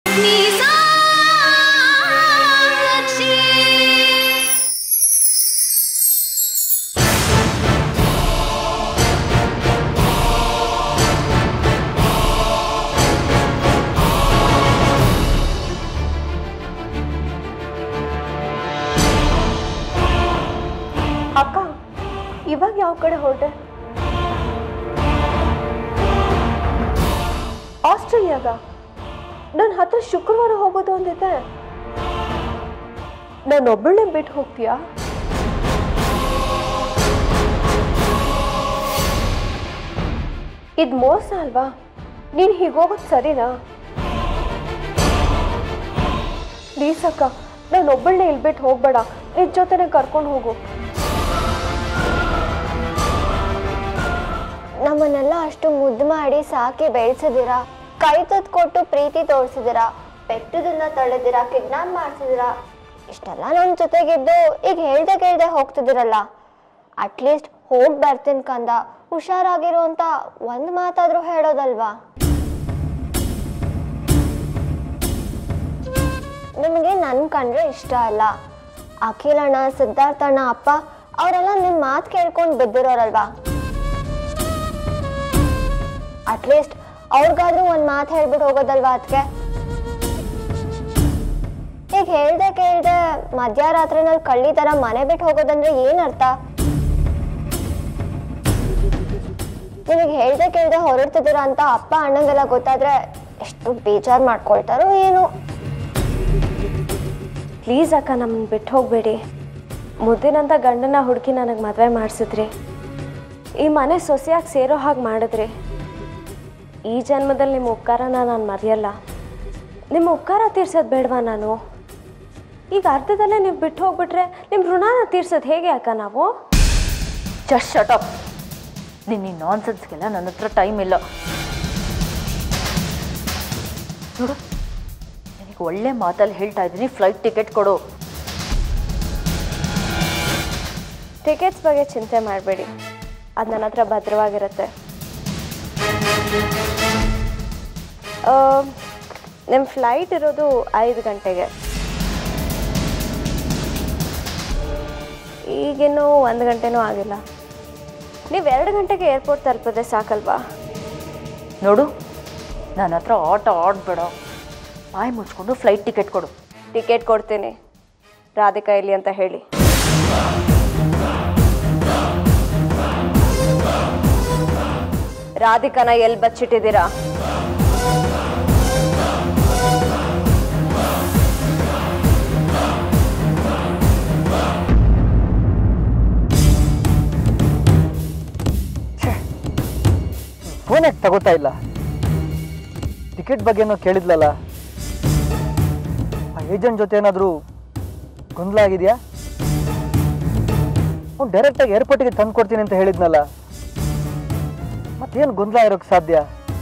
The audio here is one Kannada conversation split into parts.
ಅಕ್ಕ ಇವಾಗ ಯಾವ ಕಡೆ ಹೊರಟೆ ಆಸ್ಟ್ರೇಲಿಯಾಗ ನನ್ನ ಹತ್ರ ಶುಕ್ರವಾರ ಹೋಗೋದು ಅಂದಿದ್ದೆ ನಾನು ಒಬ್ಬಳನ್ನೇ ಬಿಟ್ಟು ಹೋಗ್ತೀಯಾ ಇದು ಮೋಸ ಅಲ್ವಾ ನೀನು ಹೀಗೋಗೋದು ಸರಿನಾ ಪ್ಲೀಸ್ ಅಕ್ಕ ನಾನು ಒಬ್ಬಳನ್ನೇ ಇಲ್ಲಿ ಬಿಟ್ಟು ಹೋಗ್ಬೇಡ ನಿನ್ ಜೊತೆನೆ ಕರ್ಕೊಂಡು ಹೋಗು ನಮ್ಮನ್ನೆಲ್ಲ ಅಷ್ಟು ಮುದ್ದು ಮಾಡಿ ಸಾಕಿ ಬೆಳೆಸಿದಿರ ಕೈ ತುತ್ತು ಕೊಟ್ಟು ಪ್ರೀತಿ ತೋರಿಸಿದಿರ ಪೆಟ್ಟದನ್ನ ತಳೆದಿರ ಕಿಡ್ನಾಪ್ ಮಾಡ್ಸಿದಿರ ಇಷ್ಟೆಲ್ಲ ನನ್ನ ಜೊತೆಗಿದ್ದು ಈಗ ಹೇಳ್ದೆ ಕೇಳ್ದೆ ಹೋಗ್ತಿದ್ದೀರಲ್ಲ ಅಟ್ಲೀಸ್ಟ್ ಹೋಗಿ ಬರ್ತೀನಿ ಕಂದ ಹುಷಾರಾಗಿರು ಅಂತ ಒಂದು ಮಾತಾದ್ರೂ ಹೇಳೋದಲ್ವಾ ನಿಮಗೆ ನನ್ನ ಕಂಡ್ರೆ ಇಷ್ಟ ಅಲ್ಲ ಅಖಿಲಣ್ಣ ಸಿದ್ಧಾರ್ಥಣ್ಣ ಅಪ್ಪ ಅವರೆಲ್ಲ ನಿಮ್ಮ ಮಾತು ಕೇಳ್ಕೊಂಡು ಬಿದ್ದಿರೋರಲ್ವಾ ಅಟ್ಲೀಸ್ಟ್ ಅವ್ರಿಗಾದ್ರೂ ಒಂದು ಮಾತು ಹೇಳ್ಬಿಟ್ಟು ಹೋಗೋದಲ್ವಾ ಅದಕ್ಕೆ ಈಗ ಹೇಳ್ದೆ ಕೇಳ್ದೆ ಮಧ್ಯರಾತ್ರಿನಲ್ಲಿ ಕಳ್ಳಿ ಥರ ಮನೆ ಬಿಟ್ಟು ಹೋಗೋದಂದ್ರೆ ಏನು ಅರ್ಥ ನಿಮಗೆ ಹೇಳ್ದೆ ಕೇಳ್ದೆ ಹೊರಡ್ತಿದ್ದೀರ ಅಂತ ಅಪ್ಪ ಅಣ್ಣಂಗೆಲ್ಲ ಗೊತ್ತಾದ್ರೆ ಎಷ್ಟು ಬೇಜಾರು ಮಾಡ್ಕೊಳ್ತಾರೋ ಏನು ಪ್ಲೀಸ್ ಅಕ್ಕ ನಮ್ಮನ್ನ ಬಿಟ್ಟು ಹೋಗಬೇಡಿ ಮುದ್ದಿನಂಥ ಗಂಡನ ಹುಡುಕಿ ನನಗೆ ಮದುವೆ ಮಾಡಿಸಿದ್ರಿ ಈ ಮನೆ ಸೊಸೆಯಾಗಿ ಸೇರೋ ಹಾಗೆ ಮಾಡಿದ್ರಿ ಈ ಜನ್ಮದಲ್ಲಿ ನಿಮ್ಮ ಉಪಕಾರನ ನಾನು ಮರೆಯಲ್ಲ ನಿಮ್ಮ ಉಪಕಾರ ತೀರ್ಸೋದು ಬೇಡವಾ ನಾನು ಈಗ ಅರ್ಧದಲ್ಲೇ ನೀವು ಬಿಟ್ಟು ಹೋಗ್ಬಿಟ್ರೆ ನಿಮ್ಮ ಋಣನ ತೀರ್ಸೋದು ಹೇಗೆ ಅಕ್ಕ ನಾವು ಜಸ್ಟ್ ಶಟಪ್ ನಿನ್ನ ಈ ನಾನ್ಸೆನ್ಸ್ಗೆಲ್ಲ ನನ್ನ ಹತ್ರ ಟೈಮ್ ಇಲ್ಲ ನೋಡು ನನಗೆ ಒಳ್ಳೆ ಮಾತಲ್ಲಿ ಹೇಳ್ತಾ ಇದ್ದೀನಿ ಫ್ಲೈಟ್ ಟಿಕೆಟ್ ಕೊಡು ಟಿಕೆಟ್ಸ್ ಬಗ್ಗೆ ಚಿಂತೆ ಮಾಡಬೇಡಿ ಅದು ನನ್ನ ಹತ್ರ ಭದ್ರವಾಗಿರುತ್ತೆ ನಿಮ್ಮ ಫ್ಲೈಟ್ ಇರೋದು ಐದು ಗಂಟೆಗೆ ಈಗಿನ್ನೂ ಒಂದು ಗಂಟೆನೂ ಆಗಿಲ್ಲ ನೀವು ಎರಡು ಗಂಟೆಗೆ ಏರ್ಪೋರ್ಟ್ ತಲುಪಿದ್ರೆ ಸಾಕಲ್ವಾ ನೋಡು ನನ್ನ ಹತ್ರ ಆಟ ಆಡಬೇಡ ಬಾಯಿ ಮುಚ್ಕೊಂಡು ಫ್ಲೈಟ್ ಟಿಕೆಟ್ ಕೊಡು ಟಿಕೆಟ್ ಕೊಡ್ತೀನಿ ರಾಧಿಕಾ ಇಲ್ಲಿ ಅಂತ ಹೇಳಿ ರಾಧಿಕಾನ ಎಲ್ಲಿ ಬಚ್ಚಿಟ್ಟಿದ್ದೀರಾ ಫೋನ್ ಯಾಕೆ ತಗೋತಾ ಇಲ್ಲ ಟಿಕೆಟ್ ಬಗ್ಗೆ ಏನೋ ಕೇಳಿದ್ಲಲ್ಲ ಆ ಏಜೆಂಟ್ ಜೊತೆ ಏನಾದರೂ ಗೊಂದಲ ಆಗಿದೆಯಾ ಅವ್ನು ಡೈರೆಕ್ಟಾಗಿ ಏರ್ಪೋರ್ಟಿಗೆ ತಂದು ಕೊಡ್ತೀನಿ ಅಂತ ಹೇಳಿದ್ನಲ್ಲ ಮತ್ತೇನು ಗೊಂದಲ ಇರೋಕ್ಕೆ ಸಾಧ್ಯ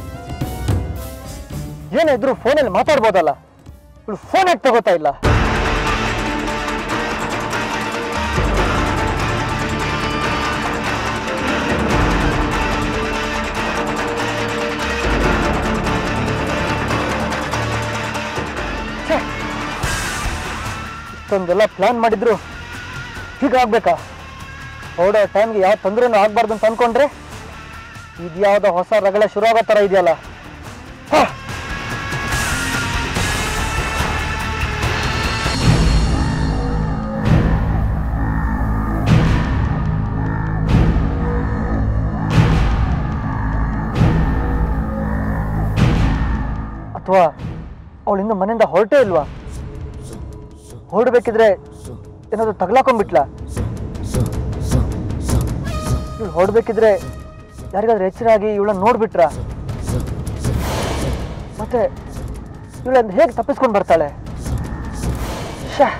ಏನಿದ್ರು ಫೋನಲ್ಲಿ ಮಾತಾಡ್ಬೋದಲ್ಲ ಇವಳು ಫೋನ್ ಯಾಕೆ ತಗೋತಾ ಇಲ್ಲ ಇಷ್ಟೊಂದೆಲ್ಲ ಪ್ಲಾನ್ ಮಾಡಿದ್ರು ಹೀಗಾಗ್ಬೇಕಾ ಹೊರಡೋ ಟೈಮ್ಗೆ ಯಾವ ತೊಂದರೆನೂ ಆಗ್ಬಾರ್ದು ಅಂತ ಅನ್ಕೊಂಡ್ರೆ ಇದ್ಯಾವುದೋ ಹೊಸ ರಗಳೆ ಶುರು ಆಗೋ ಥರ ಇದೆಯಲ್ಲ ಹಾ ಅಥವಾ ಅವಳಿಂದ ಮನೆಯಿಂದ ಹೊರಟೇ ಇಲ್ವಾ ಹೊರಡ್ಬೇಕಿದ್ರೆ ಏನಾದ್ರು ತಗ್ಲಾಕೊಂಡ್ಬಿಟ್ಲಾ ಇವಳು ಹೊರಡ್ಬೇಕಿದ್ರೆ ಯಾರಿಗಾದ್ರೂ ಎಚ್ಚರಾಗಿ ಇವಳನ್ನ ನೋಡ್ಬಿಟ್ರ ಮತ್ತೆ ಇವಳನ್ನ ಹೇಗೆ ತಪ್ಪಿಸ್ಕೊಂಡು ಬರ್ತಾಳೆ ಶ್ಯಾ.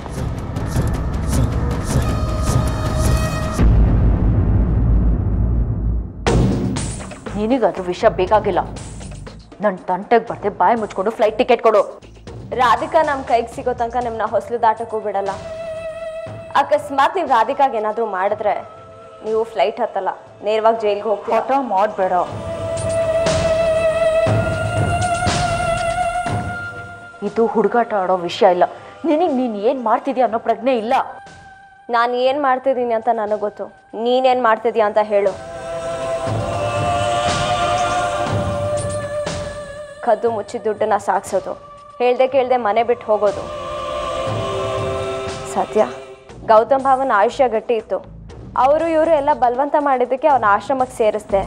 ನಿನಗದು ವಿಷಯ ಬೇಕಾಗಿಲ್ಲ ನನ್ನ ತಂಟೆಗೆ ಬರ್ದೆ ಬಾಯಿ ಮುಚ್ಕೊಂಡು ಫ್ಲೈಟ್ ಟಿಕೆಟ್ ಕೊಡು ರಾಧಿಕಾ ನಮ್ಮ ಕೈಗೆ ಸಿಗೋ ತನಕ ನಿಮ್ಮನ್ನ ಹೊಸಲು ದಾಟಕ್ಕೂ ಬಿಡಲ್ಲ ಅಕಸ್ಮಾತ್ ನೀವು ರಾಧಿಕಾಗೆ ಏನಾದರೂ ಮಾಡಿದ್ರೆ ನೀವು ಫ್ಲೈಟ್ ಹತ್ತಲ್ಲ ನೇರವಾಗಿ ಜೈಲಿಗೆ ಹೋಗ್ತೀರಾ ಹಠ ಮಾಡಬೇಡ ಇದು ಹುಡುಗಾಟ ಆಡೋ ವಿಷಯ ಇಲ್ಲ ನಿನಗೆ ನೀನು ಏನು ಮಾಡ್ತಿದ್ಯಾ ಅನ್ನೋ ಪ್ರಜ್ಞೆ ಇಲ್ಲ ನಾನು ಏನು ಮಾಡ್ತಿದ್ದೀನಿ ಅಂತ ನನಗೆ ಗೊತ್ತು ನೀನೇನು ಮಾಡ್ತಿದ್ಯಾ ಅಂತ ಹೇಳು ಕದ್ದು ಮುಚ್ಚಿ ದುಡ್ಡನ್ನ ಸಾಗಿಸೋದು ಹೇಳ್ದೆ ಕೇಳ್ದೆ ಮನೆ ಬಿಟ್ಟು ಹೋಗೋದು ಸತ್ಯ ಗೌತಮ್ ಭಾವನ ಆಯುಷ್ಯ ಗಟ್ಟಿ ಇತ್ತು ಅವರು ಇವರು ಎಲ್ಲ ಬಲವಂತ ಮಾಡಿದ್ದಕ್ಕೆ ಅವನ ಆಶ್ರಮಕ್ಕೆ ಸೇರಿಸ್ದೆ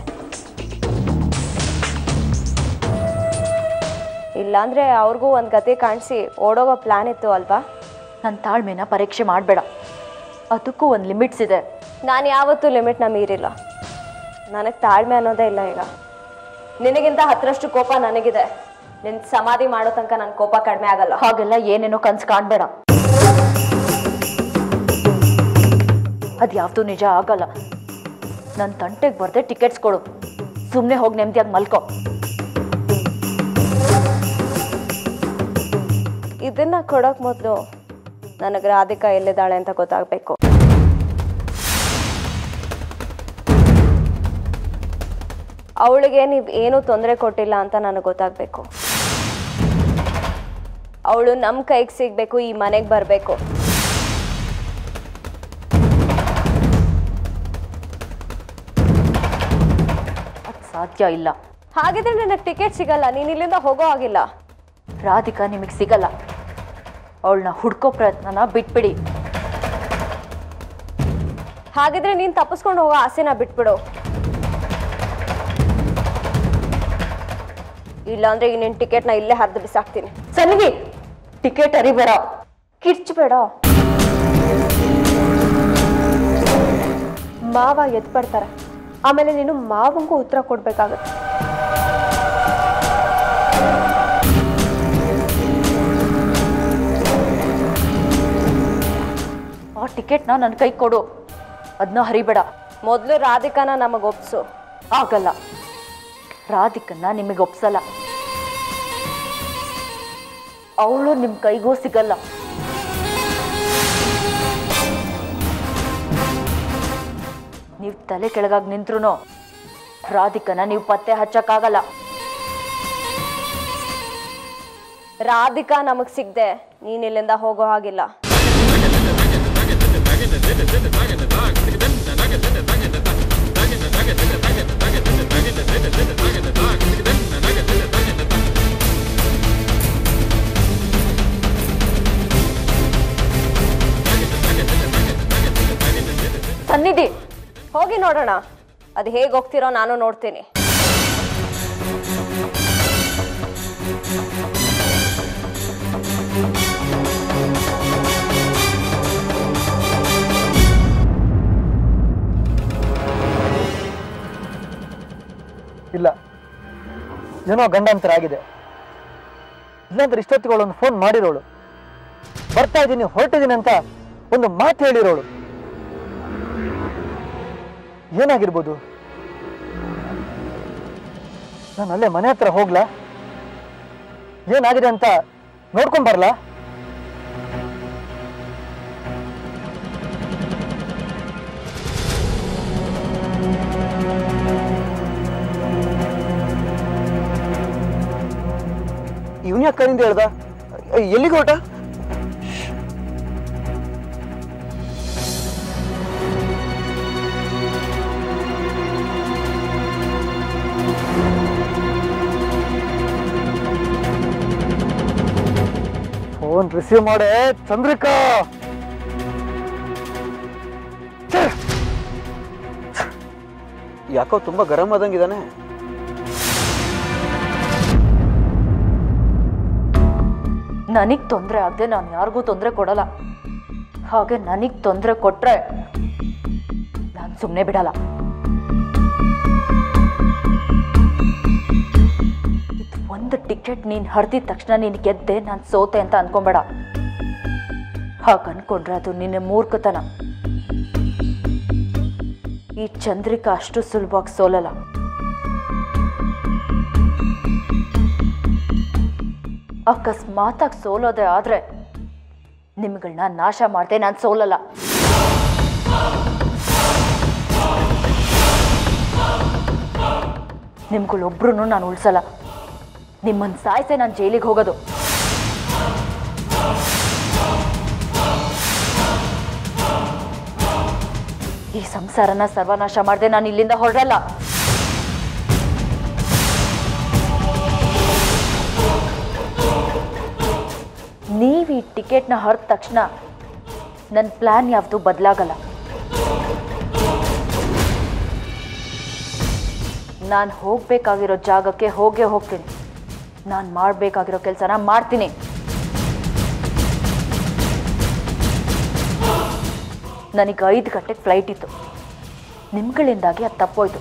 ಇಲ್ಲಾಂದ್ರೆ ಅವ್ರಿಗೂ ಒಂದು ಗತಿ ಕಾಣಿಸಿ ಓಡೋಗೋ ಪ್ಲಾನ್ ಇತ್ತು ಅಲ್ವಾ ನನ್ನ ತಾಳ್ಮೆನ ಪರೀಕ್ಷೆ ಮಾಡಬೇಡ ಅದಕ್ಕೂ ಒಂದು ಲಿಮಿಟ್ಸ್ ಇದೆ ನಾನು ಯಾವತ್ತೂ ಲಿಮಿಟ್ನ ಮೀರಿಲ್ಲ ನನಗೆ ತಾಳ್ಮೆ ಅನ್ನೋದೇ ಇಲ್ಲ ಈಗ ನಿನಗಿಂತ ಹತ್ತರಷ್ಟು ಕೋಪ ನನಗಿದೆ ನಿನ್ ಸಮಾಧಿ ಮಾಡೋ ತನಕ ನನ್ನ ಕೋಪ ಕಡಿಮೆ ಆಗಲ್ಲ ಹಾಗೆಲ್ಲ ಏನೇನೋ ಕನ್ಸು ಕಾಣಬೇಡ ಅದು ಯಾವ್ದು ನಿಜ ಆಗಲ್ಲ ನನ್ನ ತಂಟೆಗೆ ಬರ್ದೆ ಟಿಕೆಟ್ಸ್ ಕೊಡು ಸುಮ್ಮನೆ ಹೋಗಿ ನೆಮ್ಮದಿಯಾಗಿ ಮಲ್ಕೋ ಇದನ್ನ ಕೊಡೋಕ್ ಮೊದಲು ನನಗೆ ರಾಧಿಕಾ ಎಲ್ಲಿದ್ದಾಳೆ ಅಂತ ಗೊತ್ತಾಗಬೇಕು ಅವಳಿಗೆ ನೀವು ಏನೂ ತೊಂದರೆ ಕೊಟ್ಟಿಲ್ಲ ಅಂತ ನನಗೆ ಗೊತ್ತಾಗಬೇಕು ಅವಳು ನಮ್ಮ ಕೈಗೆ ಸಿಗಬೇಕು ಈ ಮನೆಗೆ ಬರಬೇಕು ಅದು ಸಾಧ್ಯ ಇಲ್ಲ ಹಾಗಿದ್ರೆ ನನಗೆ ಟಿಕೆಟ್ ಸಿಗಲ್ಲ ನೀನು ಇಲ್ಲಿಂದ ಹೋಗೋ ಆಗಿಲ್ಲ ರಾಧಿಕಾ ನಿಮಗೆ ಸಿಗಲ್ಲ ಅವಳನ್ನ ಹುಡ್ಕೋ ಪ್ರಯತ್ನನ ಬಿಟ್ಬಿಡಿ ಹಾಗಿದ್ರೆ ನೀನು ತಪ್ಪಿಸ್ಕೊಂಡು ಹೋಗೋ ಆಸೆನ ಬಿಟ್ಬಿಡು ಇಲ್ಲಾಂದ್ರೆ ಈ ನಿನ್ನ ಟಿಕೆಟ್ನ ಇಲ್ಲೇ ಹರಿದು ಬಿಸಾಕ್ತೀನಿ ಸನ್ನಿಗೆ ಟಿಕೆಟ್ ಅರಿಬೇಡ ಕಿರ್ಚ್ಬೇಡ ಮಾವ ಎದ್ ಬರ್ತಾರೆ ಆಮೇಲೆ ನೀನು ಮಾವಂಗೂ ಉತ್ತರ ಕೊಡ್ಬೇಕಾಗತ್ತೆ ಆ ಟಿಕೆಟ್ನ ನನ್ನ ಕೈ ಕೊಡು ಅದನ್ನ ಹರಿಬೇಡ ಮೊದಲು ರಾಧಿಕಾನ ನಮಗೆ ಒಪ್ಸು ಆಗಲ್ಲ ರಾಧಿಕನ್ನ ನಿಮಗೆ ಒಪ್ಸಲ್ಲ ಅವಳು ನಿಮ್ಮ ಕೈಗೂ ಸಿಗಲ್ಲ ನೀವು ತಲೆ ಕೆಳಗಾಗಿ ನಿಂತ್ರು ರಾಧಿಕನ ನೀವು ಪತ್ತೆ ಹಚ್ಚಕ್ಕಾಗಲ್ಲ ರಾಧಿಕಾ ನಮಗೆ ಸಿಗದೆ ನೀನು ಇಲ್ಲಿಂದ ಹೋಗೋ ಹಾಗಿಲ್ಲ ಸನ್ನಿಧಿ ಹೋಗಿ ನೋಡೋಣ ಅದು ಹೇಗೆ ಹೋಗ್ತಿರೋ ನಾನು ನೋಡ್ತೀನಿ ಇಲ್ಲ ಏನೋ ಗಂಡಾಂತರ ಆಗಿದೆ ಇಲ್ಲಾಂದ್ರೆ ಇಷ್ಟೊತ್ತಿಗೆ ಒಂದು ಫೋನ್ ಮಾಡಿರೋಳು ಬರ್ತಾ ಇದ್ದೀನಿ ಹೊರಟಿದ್ದೀನಿ ಅಂತ ಒಂದು ಮಾತು ಹೇಳಿರೋಳು ಏನಾಗಿರ್ಬೋದು ನಾನು ಅಲ್ಲೇ ಮನೆ ಹತ್ರ ಹೋಗ್ಲಾ ಏನಾಗಿದೆ ಅಂತ ನೋಡ್ಕೊಂಡ್ ಬರ್ಲಾ ಇವನ್ ಯಾಕೆ ಕರಿಂದ ಹೇಳ್ದ ಎಲ್ಲಿಗೆ ಹೊರಟ ಫೋನ್ ರಿಸೀವ್ ಮಾಡೆ ಚಂದ್ರಿಕಾ ಛೆ! ಯಾಕೋ ತುಂಬಾ ಗರಂ ಆದಂಗಿದಾನೆ ನನಗೆ ತೊಂದರೆ ಆಗದೆ ನಾನು ಯಾರಿಗೂ ತೊಂದರೆ ಕೊಡಲ್ಲ ಹಾಗೆ ನನಗೆ ತೊಂದರೆ ಕೊಟ್ರೆ ನಾನು ಸುಮ್ಮನೆ ಬಿಡಲ್ಲ ಇದು ಒಂದು ಟಿಕೆಟ್ ನೀನು ಹರಿದಿದ ತಕ್ಷಣ ನೀನು ಗೆದ್ದೆ ನಾನು ಸೋತೆ ಅಂತ ಅನ್ಕೊಂಬೇಡ ಹಾಗೆ ಅನ್ಕೊಂಡ್ರೆ ಅದು ನಿನ್ನ ಮೂರ್ಖತನ ಈ ಚಂದ್ರಿಕಾ ಅಷ್ಟು ಸುಲಭವಾಗಿ ಸೋಲಲ್ಲ ಅಕಸ್ಮಾತಾಗಿ ಸೋಲೋದೇ ಆದ್ರೆ ನಿಮ್ಗಳನ್ನ ನಾಶ ಮಾಡ್ದೆ ನಾನು ಸೋಲಲ್ಲ ನಿಮ್ಗಳೊಬ್ರು ನಾನು ಉಳ್ಸಲ್ಲ ನಿಮ್ಮನ್ನು ಸಾಯಿಸೆ ನಾನು ಜೈಲಿಗೆ ಹೋಗೋದು ಸಂಸಾರನ ಸರ್ವನಾಶ ಮಾಡದೆ ನಾನು ಇಲ್ಲಿಂದ ಹೊರಡಲ್ಲ ನೀವು ಈ ಟಿಕೆಟ್ನ ಹೊರದ ತಕ್ಷಣ ನನ್ನ ಪ್ಲ್ಯಾನ್ ಯಾವುದು ಬದಲಾಗಲ್ಲ ನಾನು ಹೋಗಬೇಕಾಗಿರೋ ಜಾಗಕ್ಕೆ ಹೋಗೇ ಹೋಗ್ತೀನಿ ನಾನು ಮಾಡಬೇಕಾಗಿರೋ ಕೆಲಸನ ಮಾಡ್ತೀನಿ ನನಗೆ ಐದು ಗಂಟೆಗೆ ಫ್ಲೈಟ್ ಇತ್ತು ನಿಮ್ಗಳಿಂದಾಗಿ ಅದು ತಪ್ಪೋಯ್ತು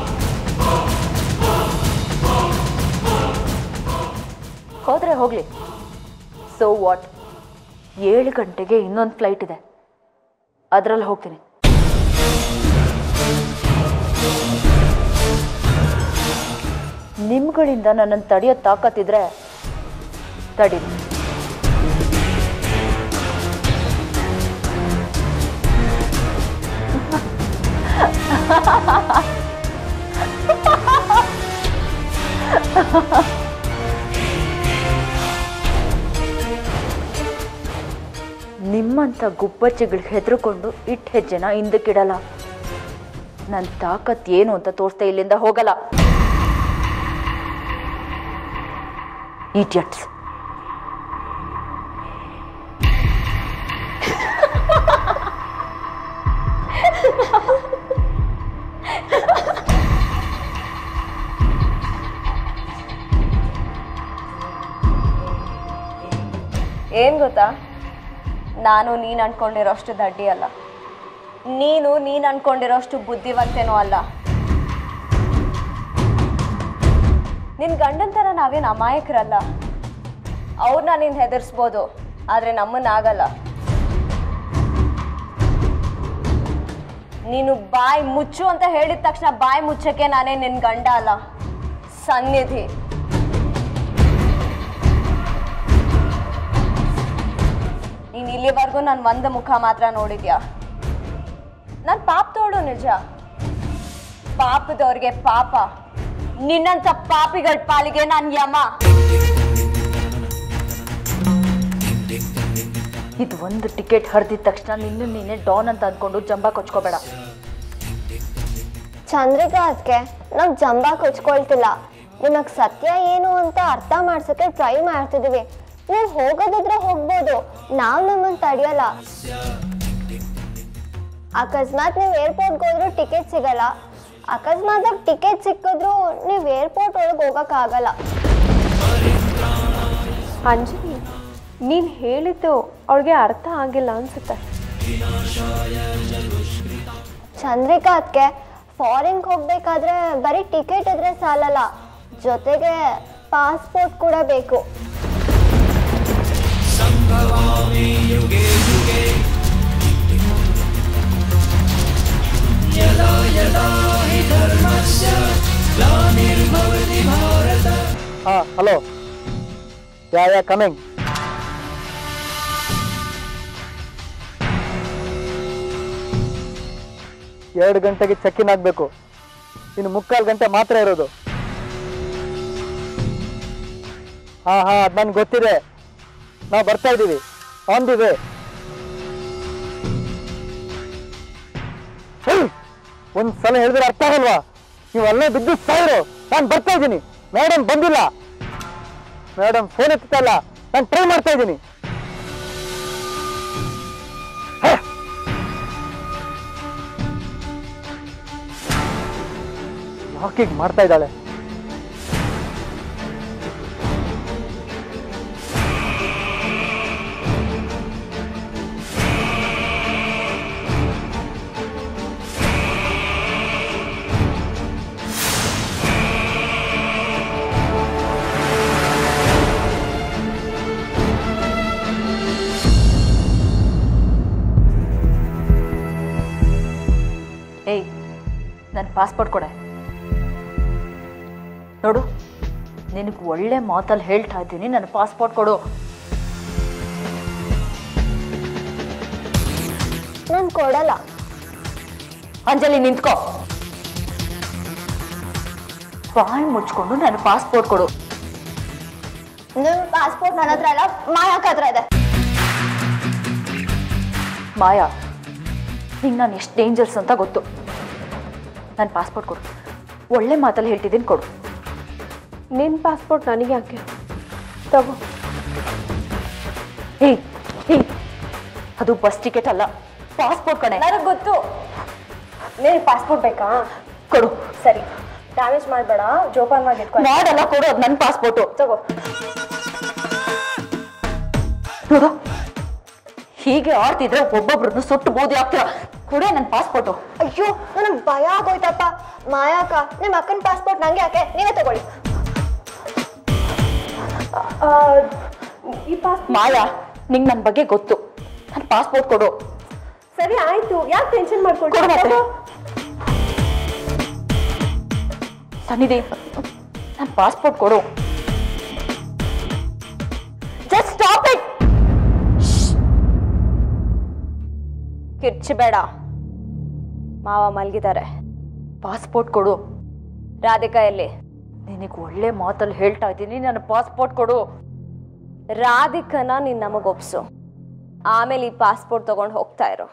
ಹೋದರೆ ಹೋಗಲಿ ಸೊ ವಾಟ್ ಏಳು ಗಂಟೆಗೆ ಇನ್ನೊಂದು ಫ್ಲೈಟ್ ಇದೆ ಅದರಲ್ಲಿ ಹೋಗ್ತೀನಿ ನಿಮ್ಗಳಿಂದ ನನ್ನನ್ನು ತಡೆಯೋ ತಾಕತ್ತಿದ್ರೆ ತಡೀರಿ ನಿಮ್ಮಂಥ ಗುಬ್ಬಚ್ಚಿಗಳಿಗೆ ಹೆದರ್ಕೊಂಡು ಇಟ್ಟು ಹೆಜ್ಜೆನ ಹಿಂದಕ್ಕಿಡಲ್ಲ ನನ್ನ ತಾಕತ್ ಏನು ಅಂತ ತೋರಿಸ್ತಾ ಇಲ್ಲಿಂದ ಹೋಗಲ್ಲ ಇಡಿಯಟ್ಸ್ ಏನು ಗೊತ್ತಾ ನಾನು ನೀನು ಅನ್ಕೊಂಡಿರೋಷ್ಟು ದಡ್ಡಿ ಅಲ್ಲ ನೀನು ನೀನು ಅನ್ಕೊಂಡಿರೋಷ್ಟು ಬುದ್ಧಿವಂತೇನೂ ಅಲ್ಲ ನಿನ್ನ ಗಂಡನ ಥರ ನಾವೇನು ಅಮಾಯಕರಲ್ಲ ಅವ್ರನ್ನ ನೀನು ಹೆದರ್ಸ್ಬೋದು ಆದರೆ ನಮ್ಮನ್ನಾಗಲ್ಲ ನೀನು ಬಾಯಿ ಮುಚ್ಚು ಅಂತ ಹೇಳಿದ ತಕ್ಷಣ ಬಾಯಿ ಮುಚ್ಚಕ್ಕೆ ನಾನೇ ನಿನ್ನ ಗಂಡ ಅಲ್ಲ ಸನ್ನಿಧಿ ನೀನು ಇಲ್ಲಿವರೆಗೂ ನಾನು ಒಂದು ಮುಖ ಮಾತ್ರ ನೋಡಿದ್ಯಾ ನಾನು ಪಾಪದೋಳು ನಿಜ ಪಾಪದವ್ರಿಗೆ ಪಾಪ ನಿನ್ನಂಥ ಪಾಪಿಗಳ ಪಾಲಿಗೆ ನಾನು ಯಮ ಇದು ಒಂದು ಟಿಕೆಟ್ ಹರಿದಿದ ತಕ್ಷಣ ನಿನ್ನ ನೀನೆ ಡಾನ್ ಅಂತ ಅಂದ್ಕೊಂಡು ಜಂಬ ಕೊಚ್ಕೋಬೇಡ ಚಂದ್ರಿಕಾ ಅದಕ್ಕೆ ನಾವು ಜಂಬ ಕೊಚ್ಕೊಳ್ತಿಲ್ಲ ನಿಮಗೆ ಸತ್ಯ ಏನು ಅಂತ ಅರ್ಥ ಮಾಡ್ಸಕ್ಕೆ ಟ್ರೈ ಮಾಡ್ತಿದೀವಿ ನೀವು ಹೋಗೋದಿದ್ರೆ ಹೋಗ್ಬೋದು ನಾವು ನಮ್ಮನ್ನು ತಡೆಯಲ್ಲ ಅಕಸ್ಮಾತ್ ನೀವು ಏರ್ಪೋರ್ಟ್ಗೆ ಹೋದ್ರೂ ಟಿಕೆಟ್ ಸಿಗಲ್ಲ ಅಕಸ್ಮಾತ್ ಟಿಕೆಟ್ ಸಿಕ್ಕಿದ್ರು ನೀವು ಏರ್ಪೋರ್ಟ್ ಒಳಗೆ ಹೋಗೋಕ್ಕಾಗಲ್ಲ ಅಂಜಲಿ ನೀನು ಹೇಳಿದ್ದು ಅವಳಿಗೆ ಅರ್ಥ ಆಗಿಲ್ಲ ಅನ್ಸುತ್ತೆ ಚಂದ್ರಿಕಾ ಅದಕ್ಕೆ ಫಾರಿನ್ಗೆ ಹೋಗ್ಬೇಕಾದ್ರೆ ಬರೀ ಟಿಕೆಟ್ ಇದ್ರೆ ಸಾಲಲ್ಲ ಜೊತೆಗೆ ಪಾಸ್ಪೋರ್ಟ್ ಕೂಡ ಬೇಕು ಹಾಂ ಹಲೋ ಯಾ ಯಾ ಕಮಿಂಗ್ ಎರಡು ಗಂಟೆಗೆ ಚೆಕ್ ಇನ್ ಆಗಬೇಕು ಇನ್ನು ಮುಕ್ಕಾಲು ಗಂಟೆ ಮಾತ್ರ ಇರೋದು ಹಾಂ ಹಾಂ ಅದು ನನ್ಗೆ ಗೊತ್ತಿದೆ ನಾವು ಬರ್ತಾ ಇದ್ದೀವಿ ಆನ್ ದಿ ವೇ ಒಂದು ಸಲ ಹೇಳಿದ್ರೆ ಅರ್ಥ ಆಗಲ್ವಾ ನೀವು ಅಲ್ಲೇ ಬಿದ್ದು ಸಾವಿರು ನಾನು ಬರ್ತಾ ಇದ್ದೀನಿ ಮೇಡಮ್ ಬಂದಿಲ್ಲ ಮೇಡಮ್ ಫೋನ್ ಎತ್ತಲ್ಲ ನಾನು ಟ್ರೈ ಮಾಡ್ತಾ ಇದ್ದೀನಿ ಯಾಕೆ ಮಾಡ್ತಾ ಇದ್ದಾಳೆ ಏಯ್ ನನ್ನ ಪಾಸ್ಪೋರ್ಟ್ ಕೊಡೆ ನೋಡು ನಿನಗೆ ಒಳ್ಳೆ ಮಾತಲ್ಲಿ ಹೇಳ್ತಾ ಇದ್ದೀನಿ ನನ್ನ ಪಾಸ್ಪೋರ್ಟ್ ಕೊಡು ನಾನು ಕೊಡಲ್ಲ ಅಂಜಲಿ ನಿಂತ್ಕೋ ಬಾಯಿ ಮುಚ್ಕೊಂಡು ನನ್ನ ಪಾಸ್ಪೋರ್ಟ್ ಕೊಡು ನಿಮ್ಮ ಪಾಸ್ಪೋರ್ಟ್ ನನ್ನ ಹತ್ರ ಇಲ್ಲ ಮಾಯಕ್ಕ ಹತ್ರ ಇದೆ ಮಾಯಾ ನಿಂಗೆ ನಾನು ಎಷ್ಟು ಡೇಂಜರ್ಸ್ ಅಂತ ಗೊತ್ತು ನನ್ನ ಪಾಸ್ಪೋರ್ಟ್ ಕೊಡು ಒಳ್ಳೆ ಮಾತಲ್ಲಿ ಹೇಳ್ತಿದ್ದೀನಿ ಕೊಡು ನಿನ್ನ ಪಾಸ್ಪೋರ್ಟ್ ನನಗೆ ಯಾಕೆ ತಗೋ ಹೇ ಹೇ ಅದು ಬಸ್ ಟಿಕೆಟ್ ಅಲ್ಲ ಪಾಸ್ಪೋರ್ಟ್ ಕಣೆ ನನಗೆ ಗೊತ್ತು ನಿನಗೆ ಪಾಸ್ಪೋರ್ಟ್ ಬೇಕಾ ಕೊಡು ಸರಿ ಡ್ಯಾಮೇಜ್ ಮಾಡಬೇಡ ಜೋಪಾನವಾಗಿ ಇಟ್ಕೊ ಮಾಡಲ್ಲ ಕೊಡು ಅದು ನನ್ನ ಪಾಸ್ಪೋರ್ಟು ತಗೋ ನೋಡು ಹೀಗೆ ಆಡ್ತಿದ್ರೆ ಒಬ್ಬೊಬ್ರನ್ನು ಸುಟ್ಟು ಬೂದಿ ಆಗ್ತೀರ ಕೊಡೆ ನನ್ನ ಪಾಸ್ಪೋರ್ಟು ಅಯ್ಯೋ ನನಗೆ ಭಯ ಆಗೋಯ್ತಪ್ಪ ಮಾಯಾಕ ನಿಮ್ಮ ಅಕ್ಕನ ಪಾಸ್ಪೋರ್ಟ್ ನಂಗೆ ಯಾಕೆ ನೀವೇ ತಗೊಳ್ಳಿ ಆ, ಈ ಪಾಸ್ ಮಾಯಾ ನಿಂಗೆ ನನ್ನ ಬಗ್ಗೆ ಗೊತ್ತು ನನ್ನ ಪಾಸ್ಪೋರ್ಟ್ ಕೊಡು ಸರಿ ಆಯ್ತು ಯಾಕೆ ಟೆನ್ಷನ್ ಕೊಡು ಮತ್ತೆ ಮಾಡ್ಕೊಳ್ತೀವಿ ಸನ್ನಿಧಿ ನನ್ನ ಪಾಸ್ಪೋರ್ಟ್ ಕೊಡು ಜಸ್ಟ್ ಸ್ಟಾಪ್ ಇಟ್ ಕಿರ್ಚಬೇಡ ಮಾವ ಮಲಗಿದ್ದಾರೆ ಪಾಸ್ಪೋರ್ಟ್ ಕೊಡು ರಾಧಿಕಾ ಎಲ್ಲಿ ನಿನಗೆ ಒಳ್ಳೆ ಮಾತಲ್ಲಿ ಹೇಳ್ತಾ ಇದ್ದೀನಿ ನನ್ನ ಪಾಸ್ಪೋರ್ಟ್ ಕೊಡು ರಾಧಿಕನ ನೀನ್ ನಮಗ್ ಒಪ್ಸು ಆಮೇಲೆ ಈ ಪಾಸ್ಪೋರ್ಟ್ ತಗೊಂಡು ಹೋಗ್ತಾ ಇರೋ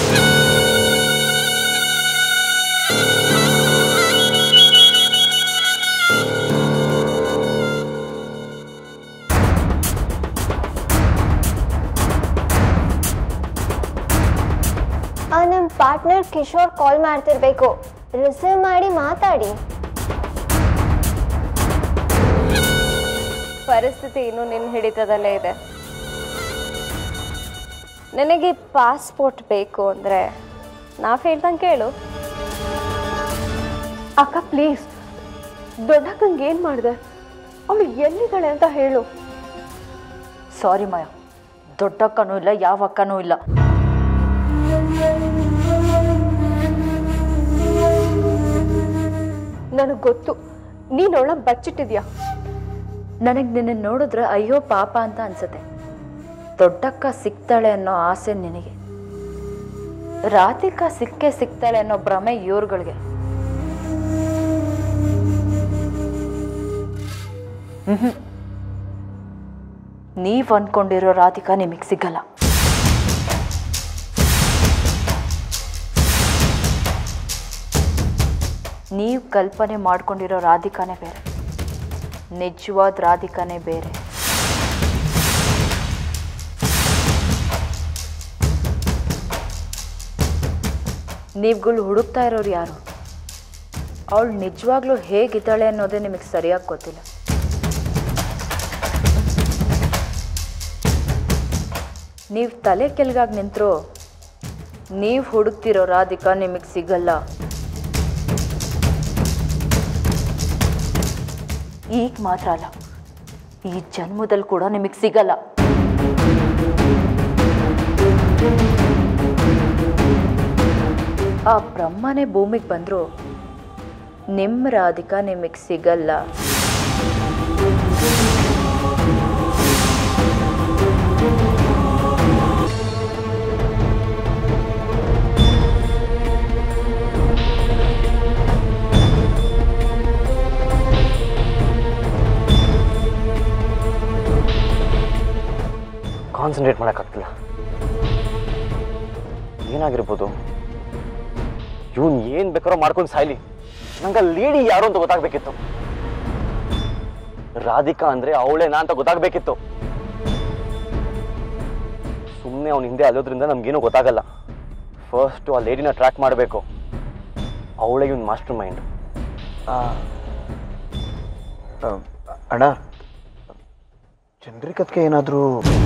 ಆ ನಮ್ಮ ಪಾರ್ಟ್ನರ್ ಕಿಶೋರ್ ಕಾಲ್ ಮಾಡ್ತಿರ್ಬೇಕು ರಿಸೀವ್ ಮಾಡಿ ಮಾತಾಡಿ ಪರಿಸ್ಥಿತಿ ಇನ್ನೂ ನಿನ್ನ ಹಿಡಿತದಲ್ಲೇ ಇದೆ ನನಗೆ ಪಾಸ್ಪೋರ್ಟ್ ಬೇಕು ಅಂದ್ರೆ ನಾವ್ ಹೇಳ್ದಂಗೆ ಕೇಳು ಅಕ್ಕ ಪ್ಲೀಸ್ ದೊಡ್ಡಕ್ಕಂಗೆ ಏನು ಮಾಡಿದೆ ಅವಳು ಎಲ್ಲಿದ್ದಾಳೆ ಅಂತ ಹೇಳು ಸಾರಿ ಮಾಯ ದೊಡ್ಡಕ್ಕನೂ ಇಲ್ಲ ಯಾವ ಅಕ್ಕನೂ ಇಲ್ಲ ನನಗೆ ಗೊತ್ತು ನೀನು ಅವಳ ಬಚ್ಚಿಟ್ಟಿದ್ಯಾ ನನಗೆ ನಿನ್ನ ನೋಡಿದ್ರೆ ಅಯ್ಯೋ ಪಾಪ ಅಂತ ಅನ್ಸುತ್ತೆ ದೊಡ್ಡಕ್ಕ ಸಿಗ್ತಾಳೆ ಅನ್ನೋ ಆಸೆ ನಿನಗೆ ರಾಧಿಕಾ ಸಿಕ್ಕೇ ಸಿಗ್ತಾಳೆ ಅನ್ನೋ ಭ್ರಮೆ ಇವ್ರುಗಳಿಗೆ ಹ್ಮ್ ನೀವ್ ಅನ್ಕೊಂಡಿರೋ ರಾಧಿಕಾ ನಿಮಗೆ ಸಿಗಲ್ಲ ನೀವು ಕಲ್ಪನೆ ಮಾಡ್ಕೊಂಡಿರೋ ರಾಧಿಕಾನೇ ಬೇರೆ ನಿಜವಾದ ರಾಧಿಕಾನೇ ಬೇರೆ ನೀವುಗಳು ಹುಡುಕ್ತಾ ಇರೋರು ಯಾರು ಅವಳು ನಿಜವಾಗ್ಲೂ ಹೇಗಿದ್ದಾಳೆ ಅನ್ನೋದೇ ನಿಮಗೆ ಸರಿಯಾಗಿ ಗೊತ್ತಿಲ್ಲ ನೀವು ತಲೆ ಕೆಳಗಾಗಿ ನಿಂತರು ನೀವು ಹುಡುಕ್ತಿರೋ ರಾಧಿಕಾ ನಿಮಗೆ ಸಿಗಲ್ಲ ಈಗ ಮಾತ್ರ ಅಲ್ಲ ಈ ಜನ್ಮದಲ್ಲಿ ಕೂಡ ನಿಮಗೆ ಸಿಗಲ್ಲ ಆ ಬ್ರಹ್ಮನೇ ಭೂಮಿಗೆ ಬಂದ್ರು ನಿಮ್ಮ ರಾಧಿಕಾ ನಿಮಗೆ ಸಿಗಲ್ಲ ಕಾನ್ಸಂಟ್ರೇಟ್ ಮಾಡೋಕ್ಕಾಗ್ತಿಲ್ಲ ಏನಾಗಿರ್ಬೋದು ಇವನ್ ಏನ್ ಬೇಕಾರೋ ಮಾಡ್ಕೊಂಡು ಸಾಯ್ಲಿ ನಂಗೆ ಲೇಡಿ ಯಾರು ಅಂತ ಗೊತ್ತಾಗ್ಬೇಕಿತ್ತು ರಾಧಿಕಾ ಅಂದ್ರೆ ಅವಳೇನಾ ಅಂತ ಗೊತ್ತಾಗ್ಬೇಕಿತ್ತು ಸುಮ್ಮನೆ ಅವ್ನ ಹಿಂದೆ ಅಲ್ಲೋದ್ರಿಂದ ನಮ್ಗೇನು ಗೊತ್ತಾಗಲ್ಲ ಫಸ್ಟ್ ಆ ಲೇಡಿನ ಟ್ರ್ಯಾಕ್ ಮಾಡಬೇಕು ಅವಳೇ ಇವನ್ ಮಾಸ್ಟರ್ ಮೈಂಡ್ ಅಣ್ಣ ಚಂದ್ರಿಕತ್ಗೆ ಏನಾದರೂ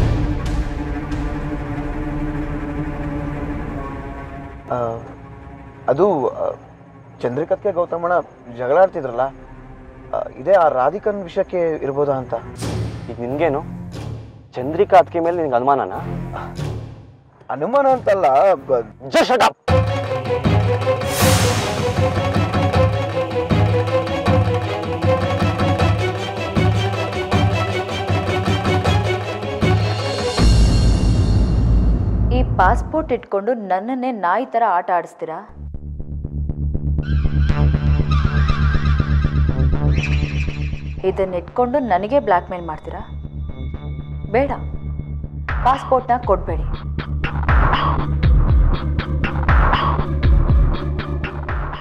ಅದು ಆ, ಚಂದ್ರಿಕತ್ಗೆ ಗೌತಮಣ್ಣ ಜಗಳ ಆಡ್ತಿದ್ರಲ್ಲ ಆ, ಇದೇ ಆ ರಾಧಿಕನ್ ವಿಷಯಕ್ಕೆ ಇರ್ಬೋದಾ ಅಂತ ಈಗ ನಿನ್ಗೇನು ಚಂದ್ರಿಕಾ ಅದಕ್ಕೆ ಮೇಲೆ ನಿನ್ಗೆ ಅನುಮಾನನಾ ಅನುಮಾನ ಅಂತಲ್ಲ ಬ- ಜಸ್ಟ್ ಶಟ್ ಅಪ್ ಈ ಪಾಸ್ಪೋರ್ಟ್ ಇಟ್ಕೊಂಡು ನನ್ನನ್ನೇ ನಾಯಿ ಥರ ಆಟ ಆಡಿಸ್ತೀರಾ ಇದನ್ನ ಇಟ್ಕೊಂಡು ನನಗೆ ಬ್ಲ್ಯಾಕ್ ಮೇಲ್ ಮಾಡ್ತೀರಾ ಬೇಡ ಪಾಸ್ಪೋರ್ಟ್ನ ಕೊಡಬೇಡಿ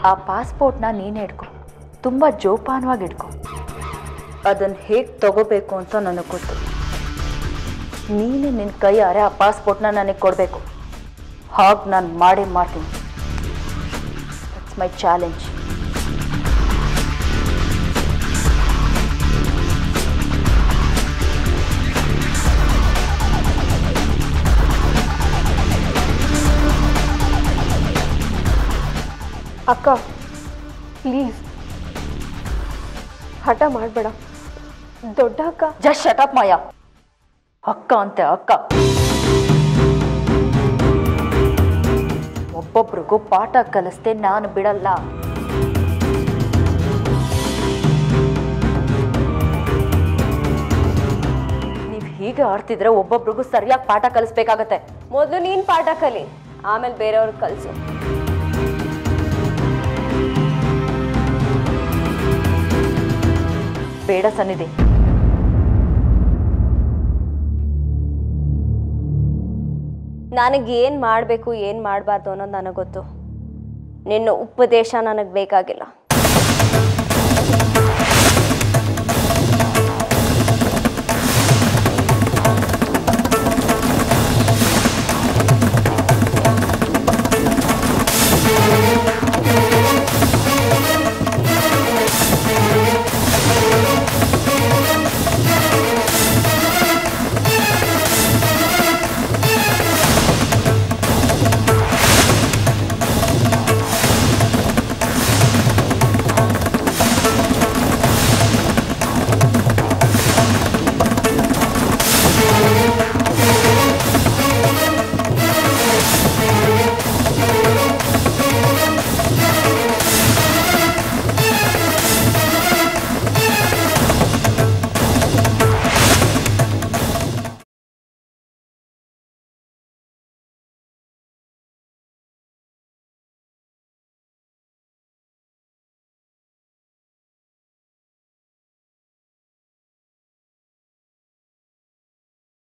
ಆ ಪಾಸ್ಪೋರ್ಟ್ನ ನೀನೇ ಇಟ್ಕೊ ತುಂಬ ಜೋಪಾನವಾಗಿ ಇಟ್ಕೊ ಅದನ್ನು ಹೇಗೆ ತಗೋಬೇಕು ಅಂತ ನನಗೆ ಗೊತ್ತು ನೀನೇ ನಿನ್ನ ಕೈಯಾರೆ ಆ ಪಾಸ್ಪೋರ್ಟ್ನ ನನಗೆ ಕೊಡಬೇಕು ಹಾಗೆ ನಾನು ಮಾಡೇ ಮಾಡ್ತೀನಿ ಇಟ್ಸ್ ಮೈ ಚಾಲೆಂಜ್ ಅಕ್ಕ ಪ್ಲೀಸ್ ಹಠ ಮಾಡಬೇಡ ದೊಡ್ಡ ಅಕ್ಕ ಜಸ್ಟ್ ಶಟಪ್ ಮಾಯ ಅಕ್ಕ ಅಂತೆ ಅಕ್ಕ ಒಬ್ಬೊಬ್ರಿಗೂ ಪಾಠ ಕಲಿಸ್ದೆ ನಾನು ಬಿಡಲ್ಲ ನೀವು ಹೀಗೆ ಆಡ್ತಿದ್ರೆ ಒಬ್ಬೊಬ್ರಿಗೂ ಸರಿಯಾಗಿ ಪಾಠ ಕಲಿಸ್ಬೇಕಾಗತ್ತೆ ಮೊದಲು ನೀನು ಪಾಠ ಕಲಿ ಆಮೇಲೆ ಬೇರೆಯವ್ರಿಗೆ ಕಲಿಸು ಬೇಡ ಸನ್ನಿಧಿ ನನಗೆ ಏನು ಮಾಡಬೇಕು ಏನು ಮಾಡಬಾರ್ದು ಅನ್ನೋದು ನನಗೆ ಗೊತ್ತು ನಿನ್ನ ಉಪದೇಶ ನನಗೆ ಬೇಕಾಗಿಲ್ಲ